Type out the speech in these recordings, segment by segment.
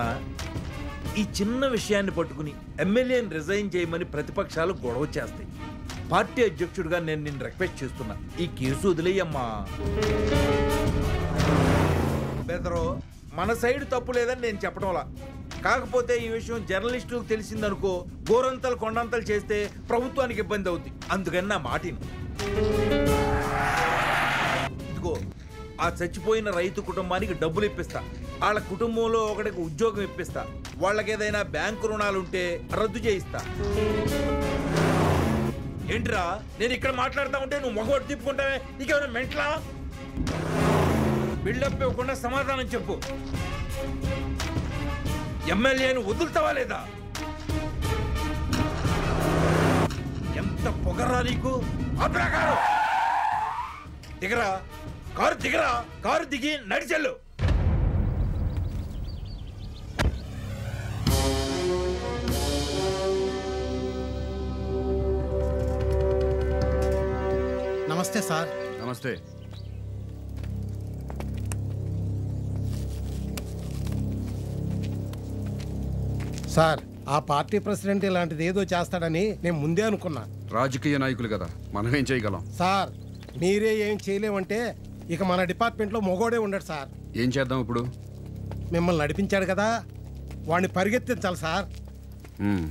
అన్నా ఈ చిన్న విషయాన్ని పట్టుకుని ఎమ్మెల్యేని రిజైన్ చేయమని ప్రతిపక్షాలు గొడవ చేస్తాయి పార్టీ అధ్యక్షుడిగా నేను నిన్ను రిక్వెస్ట్ చేస్తున్నా ఈ కేసు వదిలేయమ్మా బెదరో మన సైడ్ తప్పు లేదని నేను చెప్పడంలా కాకపోతే ఈ విషయం జర్నలిస్టులకు తెలిసిందనుకో గోరంతలు కొండంతలు చేస్తే ప్రభుత్వానికి ఇబ్బంది అవుద్ది అందుకని నా మాటిను ఇదిగో ఆ చచ్చిపోయిన రైతు కుటుంబానికి డబ్బులు ఇప్పిస్తా వాళ్ళ కుటుంబంలో ఒకటికి ఉద్యోగం ఇప్పిస్తా వాళ్ళకి ఏదైనా బ్యాంకు రుణాలుంటే రద్దు చేయిస్తా ఏంట్రా నేను ఇక్కడ మాట్లాడుతా ఉంటే నువ్వు మగవాడు తిప్పుకుంటావే నీకేమైనా మెంట్లా బిల్డప్ ఇవ్వకుండా సమాధానం చెప్పు ఎమ్మెల్యేను వదులుతావా లేదా ఎంత పొగరా నీకు ఆపురా కారు దిగరా కారు దిగరా కారు దిగి నడిచెళ్ళు నమస్తే సార్ నమస్తే సార్ ఆ పార్టీ ప్రెసిడెంట్ ఇలాంటిది ఏదో చేస్తాడని నేను ముందే అనుకున్నా రాజకీయ నాయకులు కదా మనం ఏం చేయగలం సార్ మీరే ఏం చేయలేమంటే ఇక మన డిపార్ట్మెంట్లో మొగోడే ఉండడు సార్ ఏం చేద్దాం ఇప్పుడు మిమ్మల్ని నడిపించాడు కదా వాడిని పరిగెత్తించాలి సార్ మ్మ్.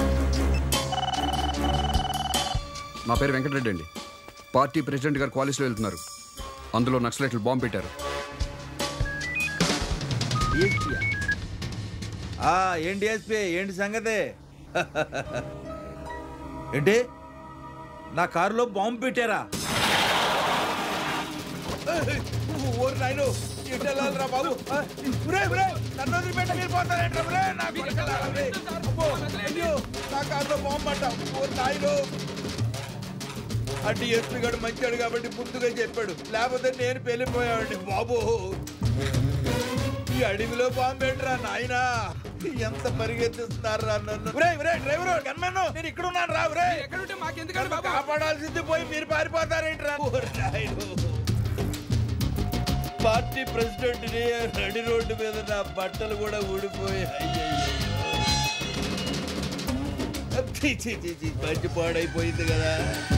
నా పేరు వెంకటరెడ్డి అండి పార్టీ ప్రెసిడెంట్ గారు క్వాలిస్లో వెళ్తున్నారు అందులో నక్సలైట్లు బాంబు పెట్టారు ఏంటియా? ఆ ఏంటి ఎస్పీ ఏంటి సంగతి ఏంటి నా కారులో బాంబు పెట్టారా ఓరి నాయను ఎట్టెళ్ళాలిరా బాబు ఆ, ఒరే, ఒరే, నన్ను వదిలిపెట్టి మీరు పోతారేంట్రా, ఒరే, నా కొడుకులారా, ఒరే. అబ్బో, అయ్యో, నా కారులో బాంబు పడ్డా ఓరి నాయను అంటే ఎస్పీ గారు మంచాడు కాబట్టి ముందుగా చెప్పాడు లేకపోతే నేను పెళ్ళిపోయావండి బాబు ఈ అడవిలో బాంబు పెట్టరా నాయనా ఎంత పరిగెత్తిస్తున్నారా నన్ను ఒరేయ్, ఒరేయ్, డ్రైవరు గన్మెన్ నేను ఇక్కడ ఉన్నాను రా ఒరే నన్ను కాపాడాల్సింది పోయి మీరు పారిపోతారేంట్రా ఓరి నాయను. పార్టీ ప్రెసిడెంట్ నడి రోడ్డు మీద నా బట్టలు కూడా ఊడిపోయాయి ఛీ, ఛీ, ఛీ, ఛీ, మంచి పాడైపోయింది కదా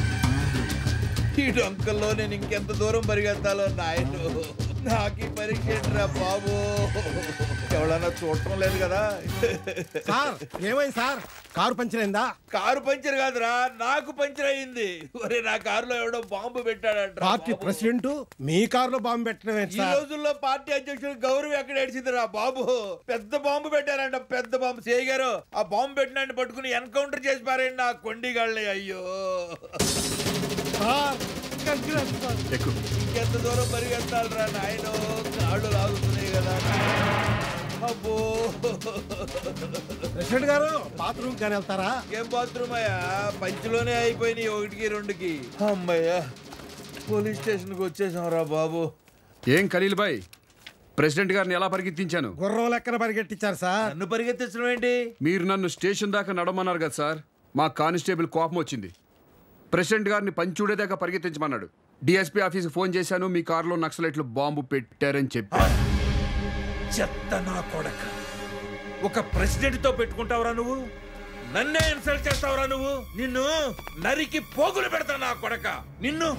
ఈ డొంకల్లో నేను ఇంకెంత దూరం పరిగెత్తాలో నాయను నాకు ఈ పరీక్ష ఏంట్రా బాబు ఎవడన్నా చూడటం లేదు కదా సార్ ఏమైంది సార్ కారు పంచర్ అయిందా కారు పంచర్ కాదురా నాకు పంచర్ అయింది ఒరే నా కారులో ఎవడో బాంబు పెట్టాడంట పార్టీ ప్రెసిడెంట్ మీ కారులో బాంబు పెట్టడం ఏంటి ఈ సార్ రోజుల్లో పార్టీ అధ్యక్షుడు గౌరవం ఎక్కడ ఏడ్చిందిరా బాబు పెద్ద బాంబు పెట్టారంట పెద్ద బాంబు సేయ్ గారు ఆ బాంబు పెట్టినాన్ని పట్టుకుని ఎన్కౌంటర్ చేసి పారండి నా కొండిగాళ్ళని అయ్యో సార్ congrats, సార్. ఎక్కువ ఇంకెంత దూరం పరిగెత్తాలరా నాయన కాళ్ళు లాగుతున్నాయి కదా అబ్బో ప్రెసిడెంట్ గారు బాత్రూమ్ కానీ వెళ్తారా ఏం బాత్రూమ్ అయ్యా పంచిలోనే అయిపోయినాయి ఒకటికి రెండుకి అమ్మయ్యా పోలీస్ స్టేషన్కి వచ్చేసాం రా బాబు ఏం ఖలీల్ బాయ్ ప్రెసిడెంట్ గారిని ఎలా పరిగెత్తించాను గుర్రం లెక్కన పరిగెట్టించారు సార్ నన్ను పరిగెత్తించడం ఏంటి మీరు నన్ను స్టేషన్ దాకా నడమన్నారు కదా సార్ మా కానిస్టేబుల్ కోపం వచ్చింది ప్రెసిడెంట్ గారిని పంచూడేదాకా పరిగెత్తించమన్నాడు డిఎస్పీ ఆఫీస్కి ఫోన్ చేశాను మీ కారులో నక్సలైట్లు బాంబు పెట్టారని చెప్పారు చెత్త నా కొడక ఒక ప్రెసిడెంట్ తో పెట్టుకుంటావురా నువ్వు నన్నే ఇన్సల్ట్ చేస్తావురా నువ్వు నిన్ను నరికి పోగులు పెడతా నా కొడక నిన్ను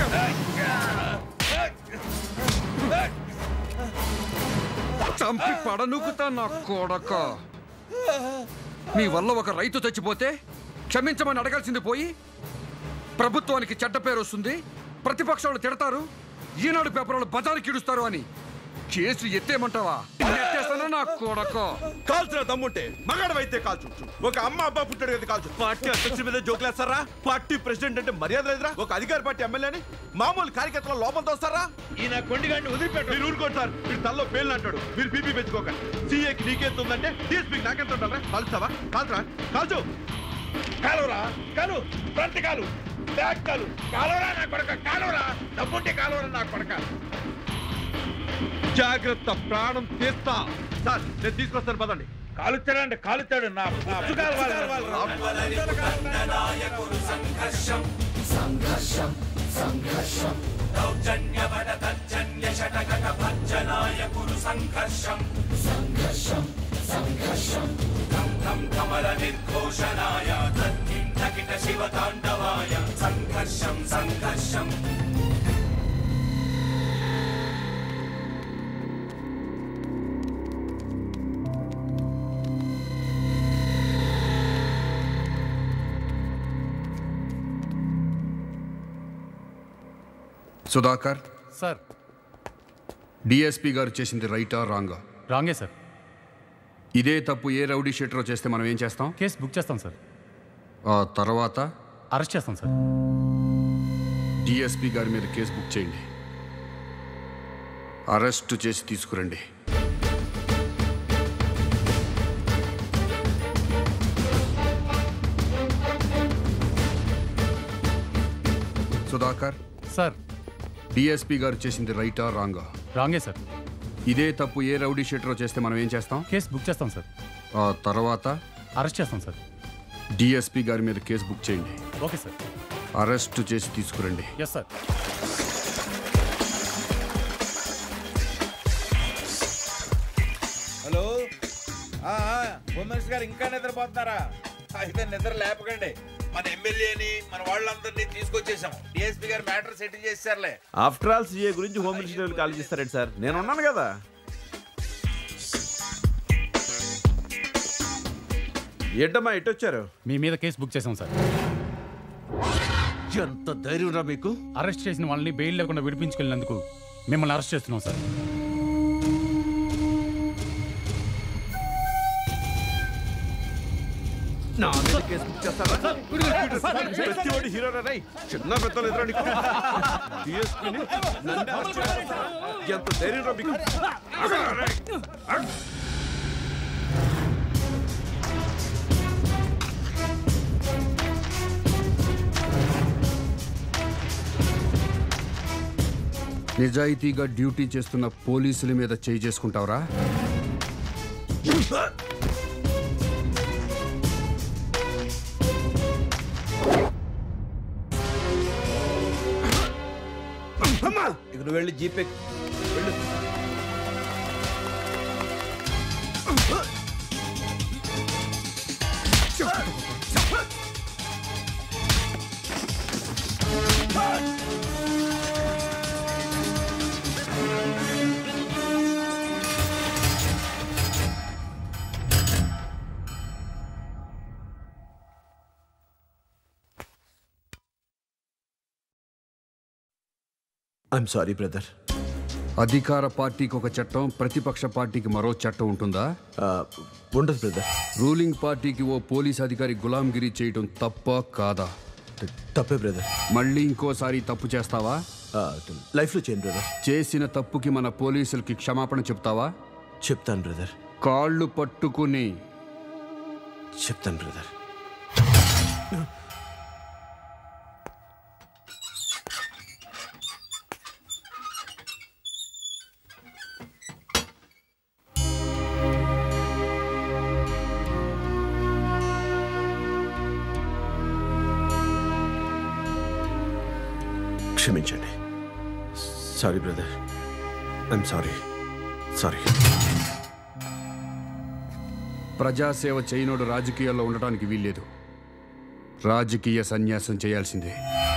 చంపి పడనుకుతా నా కొడక మీ వల్ల ఒక రైతు చచ్చిపోతే క్షమించమని అడగాల్సింది పోయి ప్రభుత్వానికి చెడ్డ పేరు వస్తుంది ప్రతిపక్షాలు తిడతారు ఈనాడు పేపర్లు బజారు కిడుస్తారు అని కేసు ఎత్తేమంటావా ఎత్తేస్తానా నా కొడక కాల్చిన దమ్ముంటే మగాడవైతే కాల్చు ఒక అమ్మ అబ్బా పుట్టాడు కదా కాల్చు పార్టీ అధ్యక్షుడి మీద జోకులేస్తారా పార్టీ ప్రెసిడెంట్ అంటే మర్యాద లేదురా ఒక అధికార పార్టీ ఎమ్మెల్యేని మామూలు కార్యకర్తల లోపంతో వస్తారా ఈయన కొండిగాడిని వదిలిపెట్టు మీరు ఊరుకోండి సార్ మీరు తల్లో పేర్లు అంటాడు మీరు బీపీ పెంచుకోకండి సీఏకి నీకెంత ఉందంటే డిఎస్పీకి నాకెంత ఉంటుందా కాల్చుతావా కాల్చరా కాల్చు కాలువరా కాలు ఫ్రంట్ కాలు బ్యాక్ కాలు కాలువరా నా కొడక కాలువరా డబ్బుంటే కాలువరా నా కొడక జాగ్రత్త ప్రాణం తీస్తా సార్ నేను తీసుకొస్తాను పదండి కాలుస్తాడంటే కాలుస్తాడు నా నా అప్పు కాలువాలి. సుధాకర్ సార్ డిఎస్పి గారు చేసింది రైటా రాంగా రాంగే సార్ ఇదే తప్పు ఏ రౌడీ షీటరో చేస్తే మనం ఏం చేస్తాం కేసు బుక్ చేస్తాం సార్ ఆ తర్వాత అరెస్ట్ చేస్తాం సార్ డిఎస్పి గారి మీద కేసు బుక్ చేయండి అరెస్ట్ చేసి తీసుకురండి సుధాకర్ సార్ డిఎస్పి గారు చేసింది రైటా రాంగా రాంగే సార్ ఇదే తప్పు ఏ రౌడీ షీటరో చేస్తే మనం ఏం చేస్తాం కేసు బుక్ చేస్తాం సార్ ఆ తర్వాత అరెస్ట్ చేస్తాం సార్ డిఎస్పి గారి మీద కేసు బుక్ చేయండి ఓకే సార్ అరెస్ట్ చేసి తీసుకురండి ఎస్ సార్ హలో ఆ, ఆ, హోమ్ మినిస్టర్ గారు ఇంకా నిద్రపోతున్నారా అయితే నిద్ర లేపకండి మన ఎమ్మెల్యేని మన వాళ్ళందరినీ తీసుకొచ్చేసాం డిఎస్పీ గారు మ్యాటర్ సెటిల్ చేశారులే ఆఫ్టర్ ఆల్ సీఏ గురించి హోమ్ మినిస్టర్ కాల్ చేస్తారండి సార్ నేను ఉన్నాను కదా ఏంటమ్మా ఎటు వచ్చారు మీ మీద కేసు బుక్ చేసాం సార్ ఎంత ధైర్యం రా మీకు అరెస్ట్ చేసిన వాళ్ళని బెయిల్ లేకుండా విడిపించుకెళ్ళినందుకు మిమ్మల్ని అరెస్ట్ చేస్తున్నాం సార్ నా మీద కేసు బుక్ చేస్తారా ప్రతివాడు హీరోరా రై చిన్న పెద్దలు ఎదురా నీకు డిఎస్పీని నన్ను అరెస్ట్ చేస్తారా? ఎంత ధైర్యం రా మీకు ఆగరా రేయ్. ఆగ్. నిజాయితీగా డ్యూటీ చేస్తున్న పోలీసుల మీద చేయి చేసుకుంటావురా ఇక నువ్వు వెళ్ళి జీపే వెళ్ళు ఐఎమ్ సారీ బ్రదర్ అధికార పార్టీకి ఒక చట్టం ప్రతిపక్ష పార్టీకి మరో చట్టం ఉంటుందా ఉండదు బ్రదర్ రూలింగ్ పార్టీకి ఓ పోలీస్ అధికారి గులాంగిరి చేయటం తప్ప కాదా తప్పే బ్రదర్ మళ్ళీ ఇంకోసారి తప్పు చేస్తావా లైఫ్లో చేయను బ్రదర్ చేసిన తప్పుకి మన పోలీసులకి క్షమాపణ చెప్తావా చెప్తాను బ్రదర్ కాళ్ళు పట్టుకుని చెప్తాను బ్రదర్ క్షమించండి sorry brother I'm sorry sorry ప్రజాసేవ చేయనోడు రాజకీయాల్లో ఉండటానికి వీల్లేదు రాజకీయ సన్యాసం చేయాల్సిందే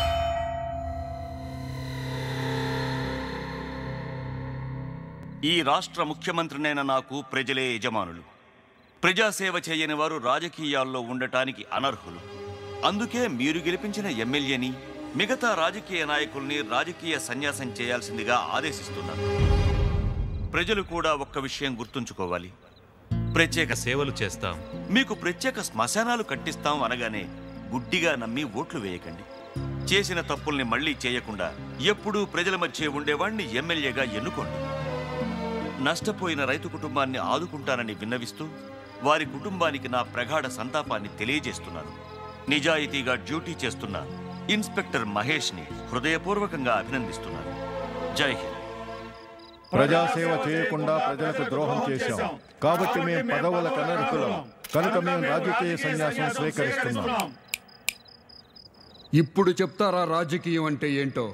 ఈ రాష్ట్ర ముఖ్యమంత్రినైన నాకు ప్రజలే యజమానులు ప్రజాసేవ చేయని వారు రాజకీయాల్లో ఉండటానికి అనర్హులు అందుకే మీరు గెలిపించిన ఎమ్మెల్యేని మిగతా రాజకీయ నాయకుల్ని రాజకీయ సన్యాసం చేయాల్సిందిగా ఆదేశిస్తున్నారు ప్రజలు కూడా ఒక్క విషయం గుర్తుంచుకోవాలి ప్రత్యేక సేవలు చేస్తాం మీకు ప్రత్యేక శ్మశానాలు కట్టిస్తాం అనగానే గుడ్డిగా నమ్మి ఓట్లు వేయకండి చేసిన తప్పుల్ని మళ్ళీ చేయకుండా ఎప్పుడూ ప్రజల మధ్య ఉండేవాణ్ణి ఎమ్మెల్యేగా ఎన్నుకోండి నష్టపోయిన రైతు కుటుంబాన్ని ఆదుకుంటానని విన్నవిస్తూ వారి కుటుంబానికి నా ప్రగాఢ సంతాపాన్ని తెలియజేస్తున్నాను నిజాయితీగా డ్యూటీ చేస్తున్న ఇన్స్పెక్టర్ మహేష్ని హృదయపూర్వకంగా అభినందిస్తున్నాను జై హింద్ ప్రజాసేవ చేయకుండా ప్రజలకు ద్రోహం చేశాం కాబట్టి మేము పదవులకు అనర్హులం కనుక మేము రాజకీయ సన్యాసం స్వీకరిస్తున్నాం ఇప్పుడు చెప్తారా రాజకీయం అంటే ఏంటో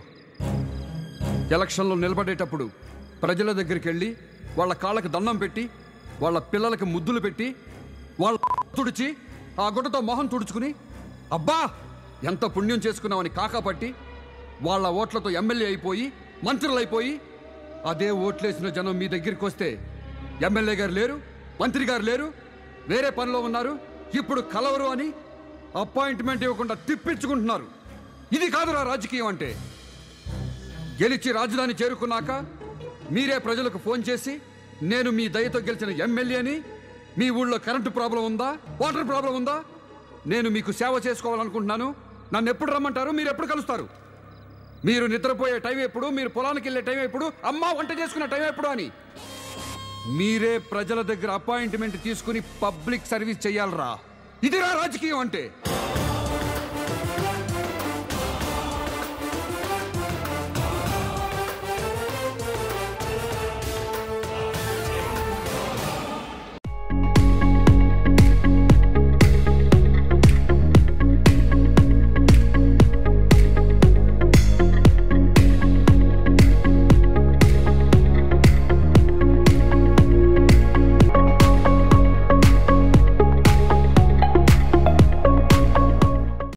ఎలక్షన్లో నిలబడేటప్పుడు ప్రజల దగ్గరికి వెళ్ళి వాళ్ళ కాళ్ళకు దండం పెట్టి వాళ్ళ పిల్లలకి ముద్దులు పెట్టి వాళ్ళ తుడిచి ఆ గుడ్డతో మొహం తుడుచుకుని అబ్బా ఎంత పుణ్యం చేసుకున్నామని కాకాపట్టి వాళ్ళ ఓట్లతో ఎమ్మెల్యే అయిపోయి మంత్రులు అయిపోయి అదే ఓట్లేసిన జనం మీ దగ్గరికి వస్తే ఎమ్మెల్యే గారు లేరు మంత్రి గారు లేరు వేరే పనిలో ఉన్నారు ఇప్పుడు కలవరు అని అపాయింట్మెంట్ ఇవ్వకుండా తిప్పించుకుంటున్నారు ఇది కాదురా రాజకీయం అంటే గెలిచి రాజధాని చేరుకున్నాక మీరే ప్రజలకు ఫోన్ చేసి నేను మీ దయతో గెలిచిన ఎమ్మెల్యేని మీ ఊళ్ళో కరెంటు ప్రాబ్లం ఉందా వాటర్ ప్రాబ్లం ఉందా నేను మీకు సేవ చేసుకోవాలనుకుంటున్నాను నన్ను ఎప్పుడు రమ్మంటారు మీరు ఎప్పుడు కలుస్తారు మీరు నిద్రపోయే టైం ఎప్పుడు మీరు పొలానికి వెళ్ళే టైం ఎప్పుడు అమ్మ వంట చేసుకునే టైం ఎప్పుడు అని మీరే ప్రజల దగ్గర అపాయింట్మెంట్ తీసుకుని పబ్లిక్ సర్వీస్ చెయ్యాలరా ఇదిరా రాజకీయం అంటే